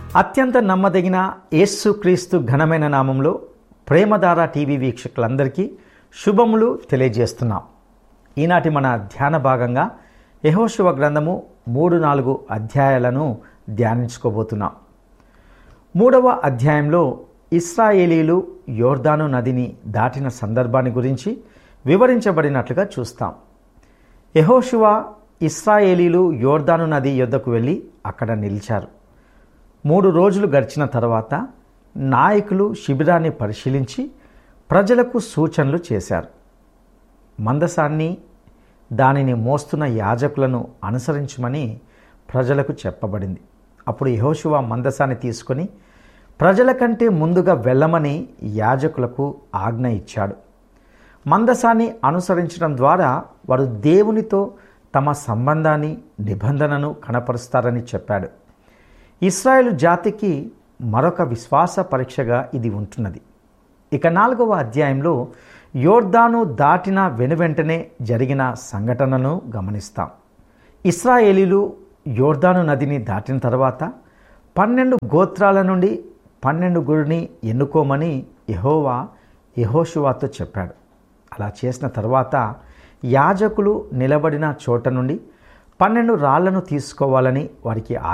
అత్యంత నమ్మదగిన యేసుక్రీస్తు ఘనమైన నామంలో ప్రేమధార టీవీ వీక్షకులందరికీ శుభములు తెలియజేస్తున్నాం ఈనాటి మన ధ్యాన భాగంగా యహోశివ గ్రంథము మూడు నాలుగు అధ్యాయాలను ధ్యానించుకోబోతున్నాం మూడవ అధ్యాయంలో ఇస్రాయేలీలు యోర్దాను నదిని దాటిన సందర్భాన్ని గురించి వివరించబడినట్లుగా చూస్తాం యహోశివ ఇస్రాయేలీలు యోర్దాను నది యొద్దకు వెళ్ళి అక్కడ నిలిచారు మూడు రోజులు గడిచిన తర్వాత నాయకులు శిబిరాన్ని పరిశీలించి ప్రజలకు సూచనలు చేశారు మందసాన్ని దానిని మోస్తున్న యాజకులను అనుసరించమని ప్రజలకు చెప్పబడింది అప్పుడు యహోశివ మందసాన్ని తీసుకొని ప్రజల కంటే ముందుగా వెళ్ళమని యాజకులకు ఆజ్ఞ ఇచ్చాడు మందసాన్ని అనుసరించడం ద్వారా వారు దేవునితో తమ సంబంధాన్ని నిబంధనను కనపరుస్తారని చెప్పాడు ఇస్రాయేలు జాతికి మరొక విశ్వాస పరీక్షగా ఇది ఉంటున్నది ఇక నాలుగవ అధ్యాయంలో యోర్దాను దాటిన వెనువెంటనే జరిగిన సంఘటనను గమనిస్తాం ఇస్రాయేలీలు యోర్దాను నదిని దాటిన తర్వాత పన్నెండు గోత్రాల నుండి పన్నెండు గురిని ఎన్నుకోమని యహోవా యహోషువాతో చెప్పాడు అలా చేసిన తర్వాత యాజకులు నిలబడిన చోట నుండి పన్నెండు రాళ్లను తీసుకోవాలని వారికి